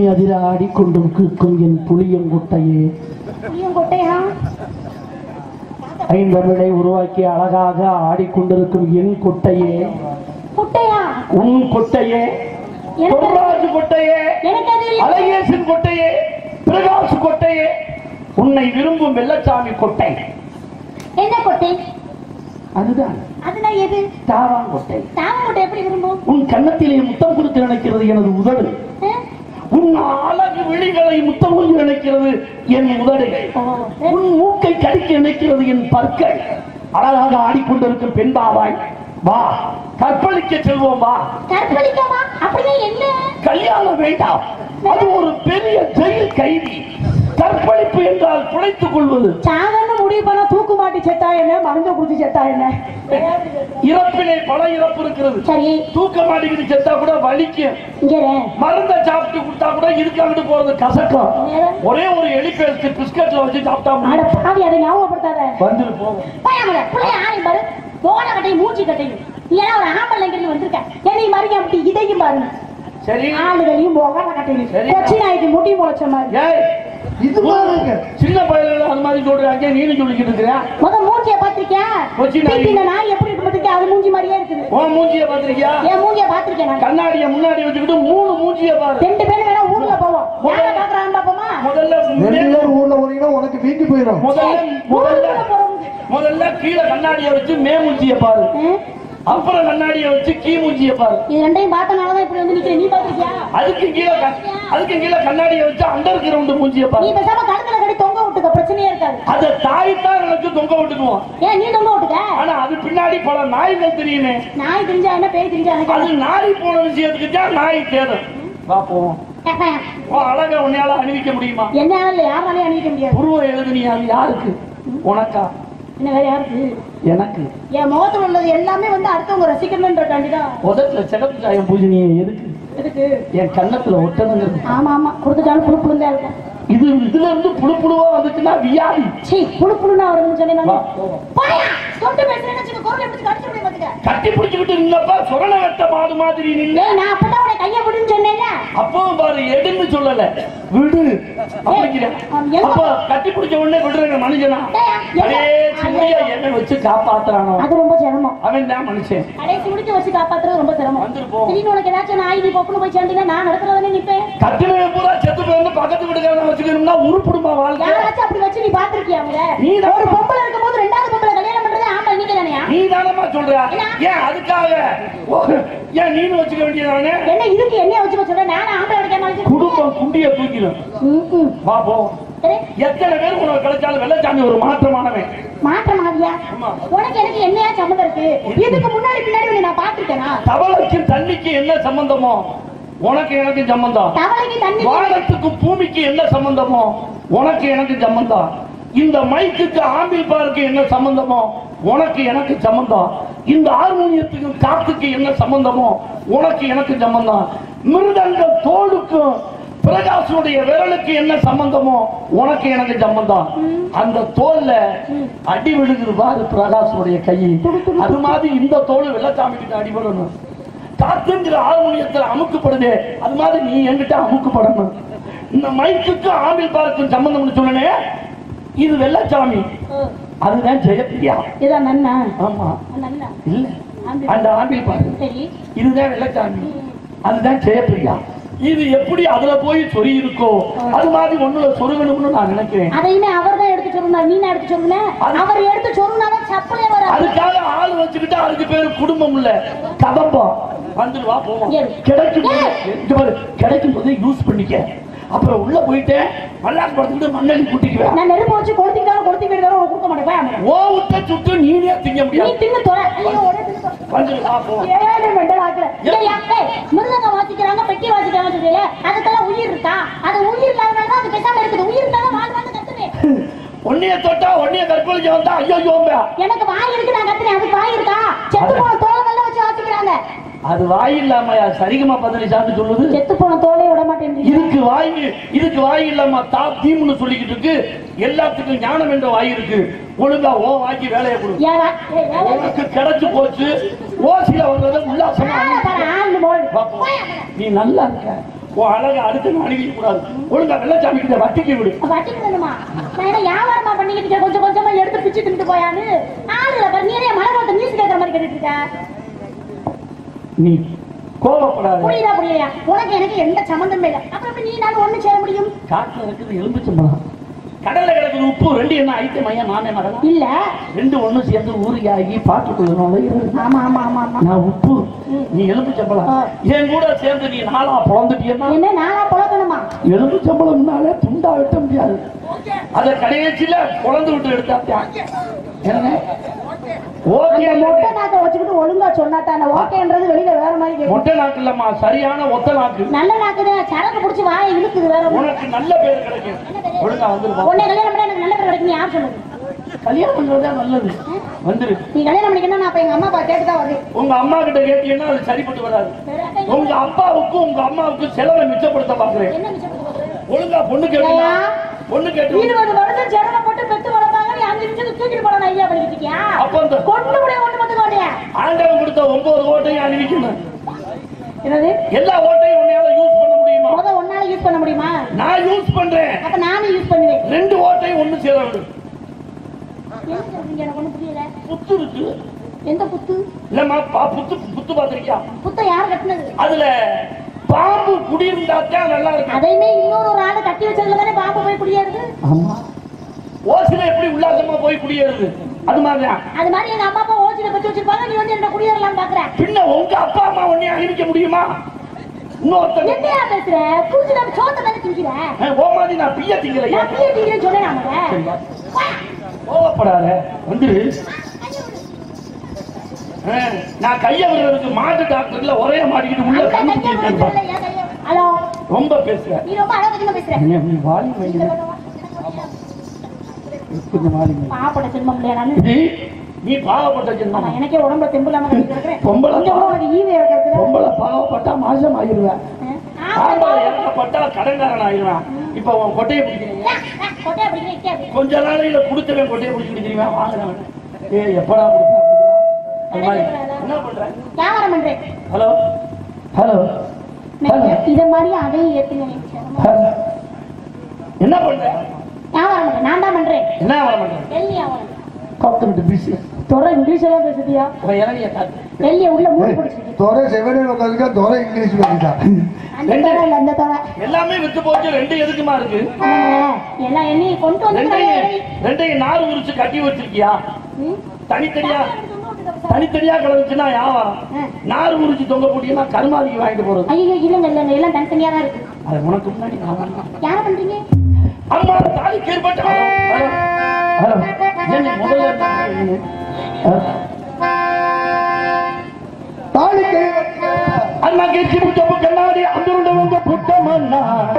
அதிர ஆடிக்கொண்டும் கிற்கும் என் புளியங்குட்டையே புளியங்கொட்டையா ஐந்தமிழை உருவாக்கி அழகாக ஆடிக்கொண்டிருக்கும் என் கொட்டையே குட்டையா உன் கொட்டையே எனக்கு பொன்ராஜு கொட்டையே எனக்கு அது இல்லை. அழகேசன் கொட்டையே பிரகாஷ் கொட்டையே உன்னை விரும்பும் வெள்ளச்சாமி கொட்டை என்ன கொட்டை அதுதான் அதுனா எது தாவாங்கொட்டை தாமங்கொட்டை எப்படி விரும்பும் உன் கன்னத்திலே முத்தம் கொடுத்து நினைக்கிறது எனது உதடு ஆ? உன் அழகு விழிகளை முத்தம் கொண்டு நினைக்கிறது என் உதடுகள் ஓ, உன் மூக்கை கடிக்க நினைக்கிறது என் பற்கள் அழகாக ஆடிக்கொண்டிருக்கும் பெண்பாவாய் வா கற்பழிக்க செல்வோம் வா கற்பழிக்கவா அப்படியே என்ன கல்யாணம் வேண்டாம் அது ஒரு பெரிய ஜெயில் கைதி கற்பழிப்பு என்றால் பிழைத்துக் கொள்வது சாதாரண முடிவு பண்ணா தூக்கு மாட்டி செத்தா என்ன மருந்து குடிச்சு செத்தா என்ன இறப்பிலே பல இறப்பு இருக்கிறது சரி தூக்க மாட்டேங்குது செத்தா கூட வலிக்கும் இங்க இரு. மருந்தை சாப்பிட்டு கொடுத்தா கூட இருக்காங்கிட்டு போறது கசக்கம் ஒரே ஒரு எலி பேஸ்ட் பிஸ்கட்ல வச்சு சாப்பிட்டா அட முடியும். பாவி அதை ஞாபகப்படுத்தாத வந்துட்டு போவோம் பையன் பிள்ளைய ஆணை பாரு போன கட்டையும் மூச்சு கட்டையும் நீ எல்லாம் ஒரு ஆம்பளைங்கிறது வந்திருக்க என்னையும் மறுக்க அப்படி இதையும் பாருங்க சரி ஆளுகளையும் போகாத கட்டையும் சரி. கொச்சி நாய்க்கு முட்டி முளைச்ச மாதிரி ஏய் இது பாருங்க சின்ன பையன்கள் அது மாதிரி சொல்றாங்க நீனு சொல்லிக்கிட்டு இருக்கிற முத மூஞ்சிய பாத்திருக்கேன் கொச்சி நாய். இந்த நாய் எப்படி இருக்கு பாத்திருக்கேன் அது மூஞ்சி மாதிரியே இருக்குது உன் மூஞ்சிய பாத்திருக்கியா என் மூஞ்சிய பாத்திருக்கேன் நான் கண்ணாடிய முன்னாடி வச்சுக்கிட்டு மூணு மூஞ்சிய பாரு ரெண்டு பேரும் வேணா ஊர்ல போவோம் யார பாக்குறான்னு பாப்போமா முதல்ல ரெண்டு பேர் ஊர்ல போனீங்கன்னா உனக்கு வீட்டு போயிடும் முதல்ல முதல்ல ஊர்ல போறோம் முதல்ல கீழே கண்ணாடிய வச்சு மே மூஞ்சிய பாரு அப்புறம் கண்ணாடிய வச்சு கீ மூஞ்சிய பாரு இது ரெண்டையும் பார்த்தனாலதான் இப்படி வந்து நிக்கிறேன் நீ பாத்திருக்கியா அதுக்கு கீழே க- அதுக்கு கீழே கண்ணாடிய வச்சு அண்டர் கிரவுண்ட் மூஞ்சிய நீ பாரு பேசாம கழுத்துல கட்டி தொங்க விட்டுக்க பிரச்சனையே இருக்காது அத தாய்த்தான் நினைச்சு தொங்க விட்டுக்குவோம் ஏன் நீ தொங்க விட்டுக்க ஆனா அது பின்னாடி பல நாய்கள் தெரியுமே நாய் தெரிஞ்சா என்ன பேய் தெரிஞ்சா எனக்கு அது நாய் போன விஷயத்துக்கு தான் நாய் தேடும் வா போவோம் என்ன? உன் அழகை உன்னையால அணிவிக்க முடியுமா என்ன இல்ல யாராலையும் அணிவிக்க முடியாது உருவம் எழுதுனியா அது யாருக்கு உனக்கா என்ன வேற யாருக்கு எனக்கு என் முகத்துல உள்ளது எல்லாமே வந்து அடுத்தவங்க ரசிக்கணுன்றக்காண்டிதான் முதல்ல சிகப்பு சாயம் பூஜனியை எதுக்கு எதுக்கு என் கன்னத்துல ஒட்டணுங்கிறது ஆமா ஆமா கொடுத்துட்டாலும் புழு புழுந்தா இருக்கும் இது இதுல இருந்து புழு புழுவா வந்துச்சுன்னா வியாதி சீ புழு புழுனா வருதுன்னு சொன்னேன் வா, நானு. போவோம். போயா தொண்டு பேசுறேன்னு வச்சுக்க குரல் எப்படி கடிச்சு விட பாத்துக்க கட்டி பிடிச்சுக்கிட்டு நின்னப்ப சுரண வெட்ட மாடு மாதிரி நின்ன ஏய் நான் அப்பதான் உன்னை கைய விடுன்னு சொன்னேன்ல அப்பவும் பாரு எடுன்னு சொல்லல விடு அப்படிங்கிறேன் அவன் எங்க- அப்ப கட்டி பிடிச்ச உடனே விடுறேங்க மனுஷனா டேய், எங்க- கடைசி முடிய என்ன வச்சு காப்பாத்துறானோ அது ரொம்ப சிரமம் அவன் தான் மனுஷன் கடைசி முடிச்சு வச்சு காப்பாத்துறது ரொம்ப சிரமம் வந்துட்டு போ. திடீர்னு உனக்கு ஏதாச்சும் நாய் நீ பொப்புன்னு போய் சேர்ந்தீங்கன்னா நான் நடத்துல தானே நிப்பேன் கட்டினவன் பூரா செத்து போயிருந்து பக்கத்து வீட்டுக்காரன் வச்சுக்கணும்னா உருப்பிடுமா வாழ்க்கை யாராச்சும் அப்படி வச்சு நீ பாத்திருக்கியா அவங்க நீ தான் ஒரு பொம்பளை இருக்கும்போது ரெண்டாவது பொம்பளை கல்யாணம் பண்றதே ஆம்பளை நீங்க தானயா நீ தானமா சொல்ற ஏன் அதுக்காக ஓ, ஏன் நீனு வச்சுக்க வேண்டியதானே என்ன இதுக்கு என்ன வச்சு சொல்றேன் நானும் ஆம்பளை கிடைக்காம வச்சு குடும்பம் குண்டிய தூக்கிடும் ம்ம். வா போ சரி எத்தனை பேர் உனக்கு கிடைச்சாலும் வெள்ளச்சாமி ஒரு மாற்றமானவன் மாற்றம் ஆவியா ஆமா. உனக்கு எனக்கு என்னையா சம்மந்தம் இருக்கு இதுக்கு முன்னாடி பின்னாடி உன்னை நான் பாத்திருக்கேனா தவளைக்கு தண்ணிக்கு என்ன சம்பந்தமோ உனக்கு எனக்கு சம்பந்தம் தவளைக்கு தண்ணி வானத்துக்கு பூமிக்கு என்ன சம்பந்தமோ உனக்கு எனக்கு சம்பந்தம் இந்த மைக்குக்கு ஆம்பிள் பாருக்கு என்ன சம்பந்தமோ உனக்கு எனக்கு சம்பந்தம் இந்த ஹார்மோனியத்துக்கும் காத்துக்கு என்ன சம்பந்தமோ உனக்கு எனக்கு சம்பந்தம் மிருதங்க தோளுக்கும் பிரகாசுடைய விரலுக்கு என்ன சம்பந்தமோ உனக்கு எனக்கு சம்பந்தம் அந்த தோல்ல அடி விழுகுது பாரு பிரகாசுடைய கை அது மாதிரி இந்த தோல் வெள்ளச்சாமி கிட்ட அடிபடணும் காத்துங்கிற ஹார்மோனியத்துல அமுக்கப்படுதே அது மாதிரி நீ என்கிட்ட அமுக்கப்படணும் இந்த மைக்குக்கு ஆம்பிள் பாருக்கும் சம்பந்தம்னு சொன்னனே இது வெள்ளச்சாமி அதுதான் ஜெயப்பிரியா இதான் நன்னா ஆமா நன்னா இல்ல அந்த ஆம்பிள் பாரு சரி இதுதான் வெள்ளச்சாமி அதுதான் ஜெயப்பிரியா இது எப்படி அதுல போய் சொறி இருக்கோ அது மாதிரி ஒண்ணுல சொருகணும்னு நான் நினைக்கிறேன் அதையுமே அவர் தான் எடுத்து சொல்லுனார் நீ எடுத்து சொல்லுன அது- அவர் எடுத்து சொல்லுனாதான் சப்பலே வராது அதுக்காக ஆள் வச்சுக்கிட்டா அதுக்கு பேரு குடும்பம் இல்ல கதம்பம் வந்துட்டு வா போவோம் ஏறு. கிடைக்கும் போது ஏறு. இங்க பாரு, கிடைக்கும் போது யூஸ் பண்ணிக்க அப்புறம் உள்ள போயிட்டு மல்லாக்கு படுத்துக்கிட்டு மண்ணெண்ணி கூட்டிக்குவேன் நான் நெருப்பு வச்சு கொளுத்திக்கிட்டாலும் கொளுத்தி போயிருந்தாலும் உனக்கு கொடுக்க மாட்டேன் போய் அமரு. ஓ விட்ட சுட்டு நீனே திங்க நீ முடியாது தின்னு தொலை ஐயோ ஒரே தின்னு தொலை. வந்துட்டு வா போவோம் ஏழு மெண்டல் ஆக்குற. சரியா? ஏய், மிருதங்க வாசிக்கிறாங்க பெட்டி வாசிக்கிறாங்க சொல்றீங்க அதுக்கெல்லாம் உயிர் இருக்கா அது உயிர் இல்லாதனால தான் அது பேசாம இருக்குது உயிர் இருந்தாலும் வாழ் வந்து கத்துவே உன்னைய தொட்டா உன்னைய கற்பழிக்க வந்தா ஐயோ யோம்பா எனக்கு வாய் இருக்கு நான் கத்துறேன் அதுக்கு வாய் இருக்கா செத்து போன தோலங்கள்லாம் வச்சு வாசிக்கிறாங்க அது வாய் இல்லாமயா சரிகமா பதினஞ்சாண்டு சொல்லுது செத்து போன தோலே விட மாட்டேன் இதுக்கு வாய் இதுக்கு வாய் இல்லாம தா தீம்னு சொல்லிக்கிட்டு இருக்கு எல்லாத்துக்கும் ஞானம் என்ற வாய் இருக்கு ஒழுங்கா ஓ வாக்கி வேலையை கொடு உனக்கு கிடைச்சு போச்சு ஓசில வந்ததை உல்லாசமா அனுபவி. வா போ. நீ நல்லா இருக்க உன் அழகை அடுத்து நான் அணிவிக்க கூடாது ஒழுங்கா வெள்ளச்சாமி கிட்ட வட்டிக்கு விடு வட்டிக்கு வேணுமா நான் என்ன வியாபாரமா பண்ணிக்கிட்டு இருக்கேன் கொஞ்சம் கொஞ்சமா எடுத்து பிச்சு தின்ட்டு போயான்னு ஆளுல பாரு நீ மழை பார்த்து நியூஸ் கேட்கற மாதிரி கேட்டுட்டு இருக்க நீ கோபப்படாத புரியுதா புரியலையா உனக்கு எனக்கு எந்த சம்மந்தமே இல்லை அப்புறம் எப்படி நீ நானும் ஒண்ணு சேர முடியும் காட்டுல இருக்குது எலும்புச்சம்பளம் கடல்ல கிடக்குது உப்பு ரெண்டு என்ன ஐட்டம் ஐயா நானே மறலாம் இல்ல ரெண்டு ஒண்ணு சேர்ந்து ஊறியாகி பாட்டுக்குள்ள ஆமா ஆமா ஆமா ஆமா நான் உப்பு நீ எலும்பு சம்பளம் ஆ. என் கூட சேர்ந்து நீ நாளா பிறந்துட்டீன்னா என்ன நானா புழக்கணுமா எலும்பு சம்பளம்னாலே துண்டா வெட்ட முடியாது அத கடைசியில குழந்து விட்டு எடுத்தாத்தான் என்ன ஓகே அந்த மொட்டை நாக்கை வச்சுக்கிட்டு ஒழுங்கா சொன்னாத்தான் அந்த ஓகேன்றது வெளியில வேற மாதிரி கேட்கும் மொட்டை நாக்கு இல்லம்மா சரியான ஒத்த நாக்கு நல்ல நாக்குதான் சரக்கு புடிச்சு வாயை இழுக்குது வேற ஒண்ணும். உனக்கு நல்ல பேர் கிடைக்கும் ஒழுங்கா வந்துருவா உன்னை கல்யாணம் பண்ணா எனக்கு நல்ல பேர் கிடைக்கும் யார் சொல்லுது கல்யாணம் பண்றதே நல்லது வந்துரு நீ கல்யாணம் பண்ணிக்கணும் நான் அப்ப எங்க அம்மா அப்பா கேட்டு தான் வருவேன் உங்க அம்மா கிட்ட கேட்டீங்கன்னா அது சரிப்பட்டு வராது உங்க அப்பாவுக்கும் உங்க அம்மாவுக்கும் செலவை மிச்சப்படுத்த பாக்குறேன் என்ன மிச்சம் கொடுக்க போகுது? ஒழுங்கா பொண்ணு கேட்டீங்க பொண்ணு கேட்டு இருபது வருஷம் சிரமப்பட்டு பெத்து வளர்ப்பாங்க நீ அஞ்சு நிமிஷத்துக்கு தூக்கிட்டு போன ஐயா பண்ணிக்கிட்டு இருக்கியா அப்ப அந்த கொண்டு முடிய ஒண்ணு மட்டும் ஆண்டவன் கொடுத்த ஒன்பது ஓட்டையும் அணிவிக்கணும் என்னது எல்லா ஓட்டையும் உன்னையால யூஸ் பண்ண முடியுமா முத ஒன்னால யூஸ் பண்ண முடியுமா நான் யூஸ் பண்றேன் அப்ப நானும் யூஸ் பண்ணுவேன் ரெண்டு ஓட்டையும் ஒண்ணு சேர விடு என்ன சொல்றீங்க எனக்கு ஒண்ணும் புரியல புத்து இருக்கு எந்த புத்து இல்லம்மா பா- புத்து புத்து பாத்திருக்கியா புத்தை யார் கட்டினது அதுல பாம்பு குடியிருந்தாத்தான் நல்லா இருக்கும் அதையுமே இன்னொரு ஒரு ஆளு கட்டி வச்சதுல தானே பாம்பு போய் குடியேறுது ஆமா ஓசில எப்படி உல்லாசமா போய் குடியேறுது அது மாதிரிதான் அது மாதிரி எங்க அம்மா அப்பா ஓச்சில பத்தி வச்சிருப்பாங்க நீ வந்து என்ன குடியேறலாம் பாக்குற பின்ன உங்க அப்பா அம்மா உன்னை அணிவிக்க முடியுமா இன்னொருத்தங்க என்னையா பேசுற குடிச்சு நான் சோத்த தானே திங்கிற ஓ மாதிரி நான் பிய திங்கலையா நான் பிஏ டிகிரி சொன்னேன் அவங்க கோவப்படாத வந்துரு ஆ, நான் கைய விடுறதுக்கு மாட்டு டாக்டர்ல ஒரே மாட்டிக்கிட்டு உள்ள கண்ணு குத்திருக்கேன் பாரு. ஹலோ ரொம்ப பேசுற நீ ரொம்ப அழகா பேசுற என்ன நீ வாலி வைங்க கொஞ்சம் வாலி வை. பாப்பட செல்வம் இல்லையா நானு இது நீ பாவப்பட்ட ஆமா, ஜென்மம் எனக்கே உடம்புல தெம்பு இல்லாம கிடக்கிறேன் பொம்பளை கொஞ்சம் கூட உனக்கு ஈவு இறக்கிறது பொம்பளை பாவப்பட்டா மாசம் ஆயிருவேன் ஆம்பளை இறக்கப்பட்டா கடன்காரன் ஆயிருவேன் இப்ப உன் கொட்டையை பிடிக்கிறீங்க கொட்டையா பிடிக்கிறேன் இக்கே அப்படி. கொஞ்ச நாளையில கொடுத்தவன் கொட்டையை பிடிச்சிட்டு தெரியுமா வாங்கினவன் ஏ எப்படா கொடுத்தா அது மாதிரி என்ன பண்ற வியாபாரம் பண்றேன் ஹலோ ஹலோ ஹலோ இத மாதிரி அதையும் ஏத்துங்க ஹலோ. என்ன பண்ற வியாபாரம் பண்றேன் நான் தான் பண்றேன் என்ன வர பண்ற டெல்லி வியாபாரம் காத்துக்கிட்டு பிஸி தொடர இங்கிலீஷ் எல்லாம் பேசுதியா உன் இறங்கிய காத்து டெல்லியை உள்ள மூடி பிடிச்சிருக்கு துறை செவனே உட்காந்துக்கா துறை இங்கிலீஷ் பேசிட்டான் அந்த தர இல்ல அந்த தர எல்லாமே வித்து போச்சு ரெண்டு எதுக்குமா இருக்கு எல்லாம் எண்ணி கொண்டு வந்து ரெண்டையும் ரெண்டையும் நாறு உரிச்சு கட்டி வச்சிருக்கியா தனித்தனியா தனித்தனியா கிடந்துச்சுன்னா வியாபாரம் நாறு உரிச்சு தொங்க போட்டீங்கன்னா கருமாதிக்கு வாங்கிட்டு போறது ஐயோ இல்லங்க இல்லங்க எல்லாம் தனித்தனியா தான் இருக்கு அது உனக்கு முன்னாடி நான் வரணும். யார பண்றீங்க அம்மா தாலி கேற்பட்ட ஹலோ ஹலோ ஹலோ என்ன முதல்ல இருந்தாங்க? ஆ. தாலி கை அண்ணா கெச்சி புட்டப்பு கண்ணாடி அந்தருண்ட வந்த புட்டமண்ணா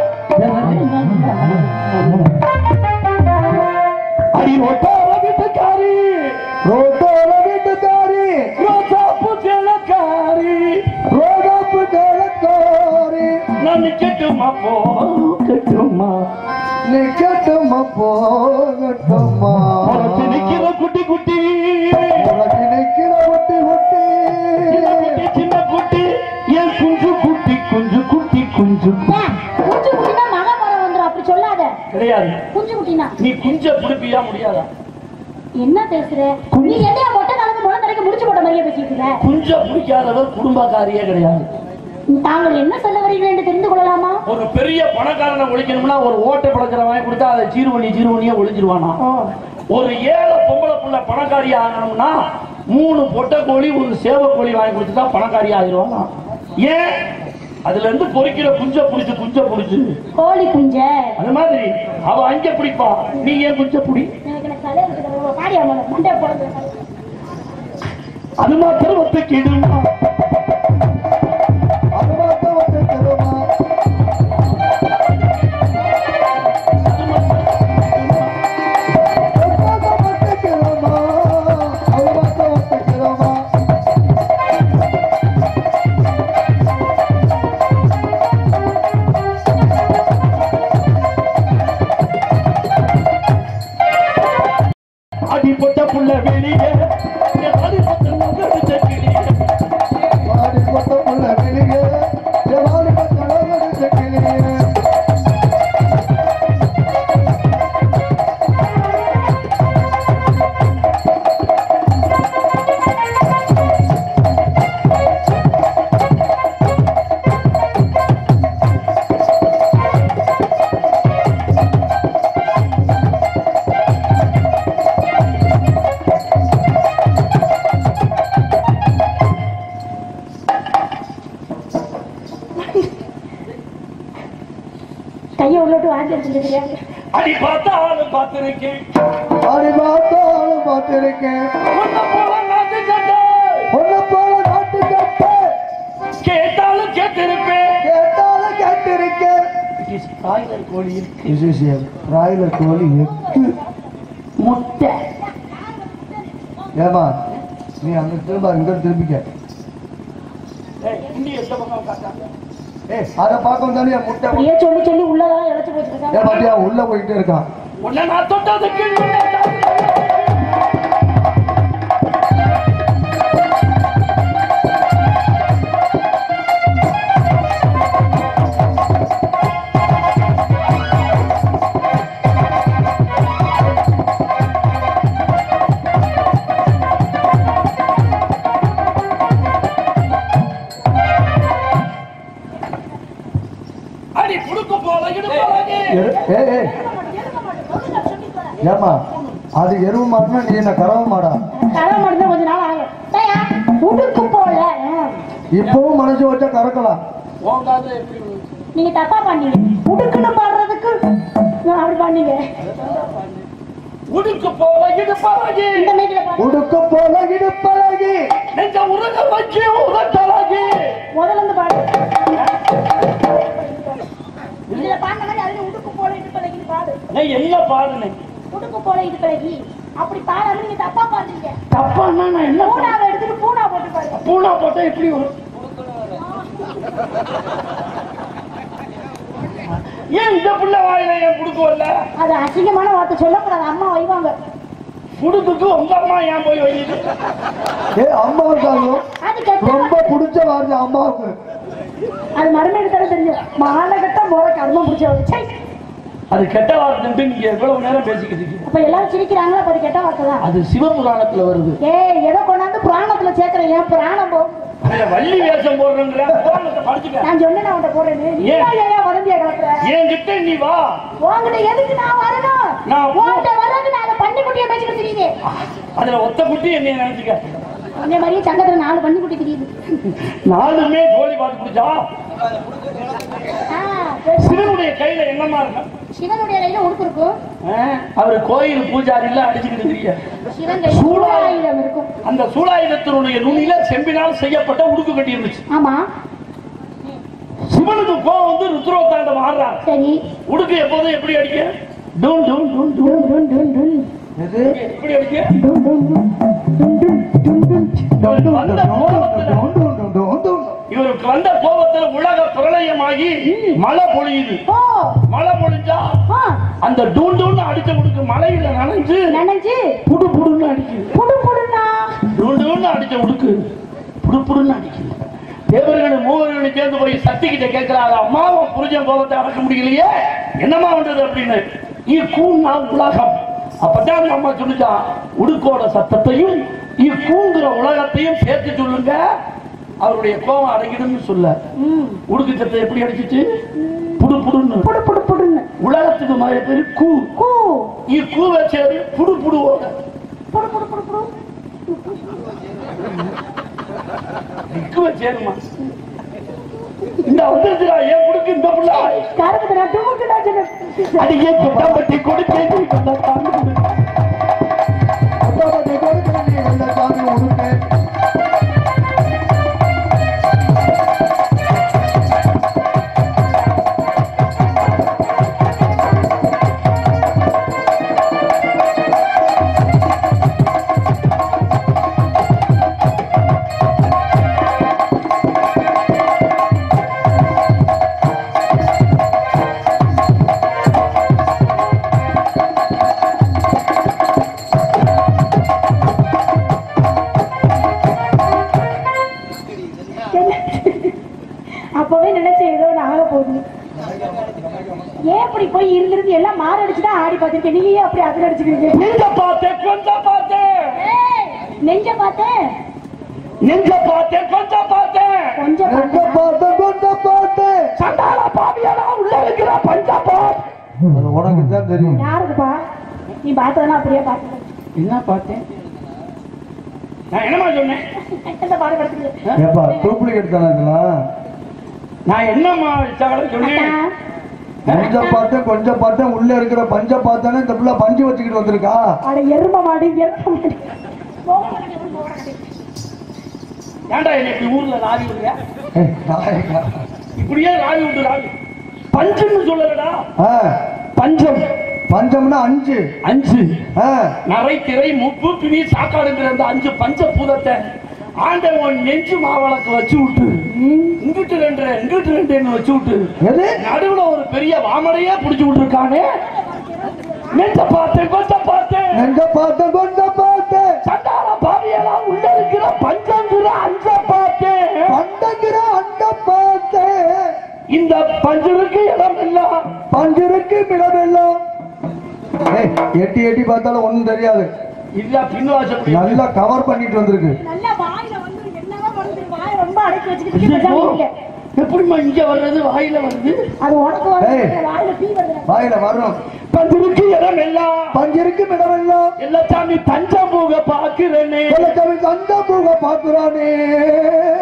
அடி ஒட்டார வீட்டுக்காரி ரோட்டோல வீட்டுக்காரி ரோசாப்பு கிழக்காரி ரோடாப்பு ஜலக்காரி நான் நிக்கட்டுமா போகட்டுமா நீ கட்டுமா போகட்டுமா உனக்கு நிக்கிற குட்டி குட்டி உனக்கு நிக்கிற ஒட்டி ஒட்டி சின்ன குட்டி சின்ன குட்டி என் குஞ்சு குட்டி குஞ்சு குட்டி குஞ்சு குட்டி. ஏன், குஞ்சு குட்டினா மகாபாரம் வந்துரும் அப்படி சொல்லாத கிடையாது குஞ்சு குட்டினா நீ குஞ்ச பிடிப்பியா முடியாதா என்ன பேசுற நீ என்னைய மொட்டை காலத்து முளை தரைக்கு முடிச்சு போட்ட மாதிரியே பேசிட்டு இருக்க குஞ்ச பிடிக்காதவர் குடும்பக்காரியே கிடையாது தாங்கள் என்ன சொல்ல வரீர்கள் என்று தெரிந்து கொள்ளலாமா ஒரு பெரிய பணக்காரனை ஒழிக்கணும்னா ஒரு ஓட்டை பழக்கிறவன் கொடுத்தா அதை சீரு பண்ணி சீரு பண்ணியே ஒழிஞ்சிருவானா ஒரு ஏழை பொம்பளை புள்ள பணக்காரி ஆகணும்னா மூணு பொட்டை கோழி ஒரு சேவை கோழி வாங்கி கொடுத்துட்டா பணக்காரி ஆகிருவானா ஏன் அதுல இருந்து பொறிக்கிற குஞ்ச புடிச்சு குஞ்ச புடிச்சு கோழி குஞ்ச அது மாதிரி அவ அங்க பிடிப்பா நீ ஏன் குஞ்ச புடி எனக்கு எனக்கு தலையில இருக்கிற பாடி அவங்கள மண்டை போடுறது அது மாத்திரம் ஒத்துக்கு இடுமா அருவாத்த ஒட்டு தருமா அருவாத்த ஒட்டு தருமா அருவாத்த ஒட்டு தருமா அடிப்பட்ட புள்ள வெளியே அடிப்பட்ட நகர்த்த கிளியே வாடி கொட்ட புள்ள கிளியே வாடி கொட்ட கிளியே அடிச்சுட்டு தெரியாது அடி பார்த்தாலும் பார்த்திருக்கேன் அடி பார்த்தாலும் பார்த்திருக்கேன் உன்னை போல நாட்டு சட்டை உன்னை போல நாட்டு கட்ட கேட்டாலும் கேட்டிருப்பேன் கேட்டாலும் கேட்டிருக்கேன் காய்கறி கோழி இருக்கு விசேஷம் ராயிலர் கோழி எக்கு முட்டை ஏமா நீ அங்க திரும்ப இங்க திரும்பிக்க ஏய், இந்தி எந்த பக்கம் காட்டாங்க ஏய் அதை பார்க்க தானே முட்டை அப்படியே சொல்லி சொல்லி உள்ளதான் இழைச்சு போயிட்டு ஏன் இருக்காங்க பாத்தியா உள்ள போயிட்டே இருக்கான் உன்னை நான் தொட்டதுக்கு உன்னை தொட்டதுக்கு. அடி புடுக்க போல இடுப்பழகி எரு- ஏய் ஏய் ஏமா அது எருவு மாடுனா நீ என்ன கறவை மாடா கரை மட்டும் கொஞ்ச நாள் ஆகும் டேயா, உடுக்கு போல ம். இப்பவும் மனசு வச்சா கறக்கலாம் போகாத எப்படி விழுந்து? நீங்க தப்பா பண்ணீங்க உடுக்குன்னு பாடுறதுக்கு நான் அப்படி பண்ணீங்க உடுக்கு போல இடுப்பழகி இந்த மேட்டில பாடு உடுக்க போல இடுப்பழகி நெஞ்ச உருக வச்சு உதட்டழகி முதல்ல இருந்து பாடு இதுல பாடின மாதிரி அதுல உடுக்கு போல இது பழகி பாடு நான் என்ன பாடுனேன் உடுக்கு போல இது பழகி அப்படி பாடாம நீங்க தப்பா பாடுறீங்க தப்பான்னா நான் என்ன பாடுனேன்? பூனாவை எடுத்துட்டு பூனா போட்டு பாருங்க பூனா போட்டா எப்படி வரும் ஏன் இந்த புள்ள வாயில ஏன் குடுக்க வரல அது அசிங்கமான வார்த்தை சொல்லக்கூடாது அம்மா வைவாங்க குடுக்குக்கு உங்க அம்மா ஏன் போய் வைக்குது ஏ அம்மாவுக்காகவும் அது கெட்ட ரொம்ப பிடிச்ச வார்த்தை அம்மாவுக்கு அது மறுமைக்கு தர தெரியும் மாலை கட்ட முறை கர்மம் பிடிச்சவங்க சை அது கெட்ட வார்த்தை நீங்க எவ்வளவு நேரம் பேசிக்கிட்டு இருக்கீங்க அப்ப எல்லாரும் சிரிக்கிறாங்களா அப்ப அது கெட்ட வார்த்தை தான் அது சிவபுராணத்துல வருது ஏய் எதை கொண்டாந்து புராணத்துல சேர்க்கிறேன் ஏன் புராணம் போ அதுல வள்ளி வேஷம் போடுறேங்கிற புராணத்தை படிச்சுக்க நான் சொன்னேன் உன்ட்ட போறேன்னு நீ ஏன்? ஏன் ஏன் வதந்தியா கிளப்புற என்கிட்ட நீ வா உங்ககிட்ட எதுக்கு நான் வரணும் நான் உன்கிட்ட வர்றதுக்கு நான் அதை பண்ணி குட்டியை பேசிக்கிட்டு தெரியுது அதுல ஒத்த குட்டி என்னைய நினைச்சுக்க அதே மாதிரியே சங்கத்துல நாலு பண்ணி குட்டி தெரியுது நாலுமே கோழி பார்த்து பிடிச்சா ஆ, சரி. சிவனுடைய கையில என்னமா இருக்கும் சிவனுடைய கையில உடுப்பு இருக்கும் அவர் கோயில் பூஜாரில அடிச்சுக்கிட்டு இருக்கீங்க சிவன் கையில சூழாயுதம் இருக்கும் அந்த சூலாயுதத்தினுடைய நுனியில செம்பினால் செய்யப்பட்ட உடுக்கு கட்டி இருந்துச்சு ஆமா சிவனுக்கு கோவம் வந்து ருத்ரோத்தாண்டம் ஆடுறாங்க சரி உடுக்கு எப்போதும் எப்படி அடிக்க டூன் டூன் டூன் டூன் டும் டும் டும் டும் எது எப்படி அடிக்க டும் டும் டும் டும் டும் டும் டும் இவருக்கு வந்த கோபத்துல டோன் டோன் டோன் டோன் டோன். இவருக்கு வந்த கோபத்துல உலக பிரளயமாகி மழை பொழியுது ஓ மழை பொழிஞ்சா ஆ அந்த டூன் டூன் அடிச்ச உடுக்கு மலையில நனைஞ்சு நினைச்சு புடு புடுன்னு அடிக்குது புடு புடுனா டூன் டூன் அடிச்ச உடுக்கு புடு புடுன்னு அடிக்குது தேவர்களும் மூவர்களும் சேர்ந்து போய் சக்தி கிட்ட கேட்கிறாங்க அம்மாவும் புரிஞ்ச கோபத்தை அடக்க முடியலையே என்னம்மா பண்றது அப்படின்னு இக்கூன்னா உலகம் அப்பதான் அந்த அம்மா சொல்லிச்சா உடுக்கோட சத்தத்தையும் இக்கூங்கிற உலகத்தையும் சேர்த்து சொல்லுங்க அவருடைய கோபம் அடங்கிடும்னு சொல்ல ம் உடுக்கு சத்தம் எப்படி அடிச்சிச்சு புடு புடுன்னு புடு புடு புடுன்னு உலகத்துக்கு மாதிரி பேரு கூ கூ இக்கூவை சேரு புடு புடுவோட புடு புடு புடு புடு இக்குவை சேருமா இந்த வந்துருச்சுடா ஏன் குடுக்கு இந்த புள்ள கரெக்ட் நான் டுமுக்கு நான் சொன்னேன் அடியே குட்டம்பட்டி கொடுத்தேன் அப்பாவை நீ கொடுக்கிற நீ வெள்ளை சாமி உடுக்கு. அப்பவே நினைச்சேன் ஏதோ ஒண்ணு ஆக போகுது ஏன் இப்படி போய் இருந்திருந்து எல்லாம் மாற அடிச்சுதான் ஆடி பார்த்திருக்கேன் நீங்க ஏன் அப்படி அதில் அடிச்சுக்கிறீங்க நெஞ்ச பார்த்தேன் கொஞ்சம் பார்த்தேன் ஏய், நெஞ்ச பார்த்தேன் நெஞ்ச பார்த்தேன் கொஞ்சம் பார்த்தேன் கொஞ்சம் எங்க பார்த்தேன். பார்த்த கொண்ட பார்த்து சண்டால பாவியாரா உள்ள இருக்கிற பஞ்சாபா அது உனக்கு தான் தெரியும் யாருக்குப்பா நீ பார்த்ததெல்லாம் அப்படியே பார்த்து என்ன பார்த்தேன் நான் என்னமா சொன்னேன் இந்த பாடுபடுத்துது ஏப்பா டூப்ளிகேட் தானே இதெல்லாம் நான் என்னம்மா சகல சொன்னேன் கொஞ்சம் பார்த்தேன் கொஞ்சம் பார்த்தேன் உள்ள இருக்கிற பஞ்ச பார்த்தேன்னு இந்த புள்ள பஞ்சு வச்சுக்கிட்டு வந்திருக்கா அட எரும மாடு எரும மாடு ஏன்டா என்னை இப்படி ஊர்ல ராவி விடுற ஏய், நாயகா. இப்படியே ராவி விட்டு ராவி பஞ்சுன்னு சொல்லலடா ஆ, பஞ்சம் பஞ்சம்னா அஞ்சு அஞ்சு ஆ, நரை திரை முப்பு பிணி சாக்காடுங்கிற அந்த அஞ்சு பஞ்ச பூதத்தை ஆண்டவன் நெஞ்சு மாவளக்கு வச்சு விட்டு இங்கிட்டு ரெண்டு இங்கிட்டு ரெண்டுன்னு வச்சு விட்டு எது நடுவுல ஒரு பெரிய வாமரையே புடிச்சு விட்டுருக்கானே நெஞ்ச பார்த்தேன் கொஞ்ச பார்த்தேன் எங்க பார்த்தேன் கொஞ்சம் பார்த்தேன் சண்டால பாவியெல்லாம் உள்ள இருக்கிற பஞ்சங்கிற அஞ்ச பார்த்தேன் பண்டங்கிற அண்ட பார்த்தேன் இந்த பஞ்சருக்கு இடம் எல்லாம் பஞ்சிருக்கு மிளமெல்லாம் ஏய், எட்டி எட்டி பார்த்தாலும் ஒண்ணும் தெரியாது இல்ல பின்வாசப்படி நல்லா கவர் பண்ணிட்டு வந்திருக்கு நல்லா வாயில வந்து என்னவோ வருது வாயை ரொம்ப அடக்கி வச்சுக்கிட்டு பேசாம இருக்க. எப்படிம்மா இங்க வர்றது வாயில வருது அது உனக்கு வருது ஏய். வாயில தீ வருது வாயில வர்றோம் பஞ்சருக்கு இடம் எல்லாம் பஞ்சிருக்கு மிளமெல்லாம் எல்லாத்தாமி பஞ்சமூக பாக்குறேனே கவி தந்த பூக பாக்குறானே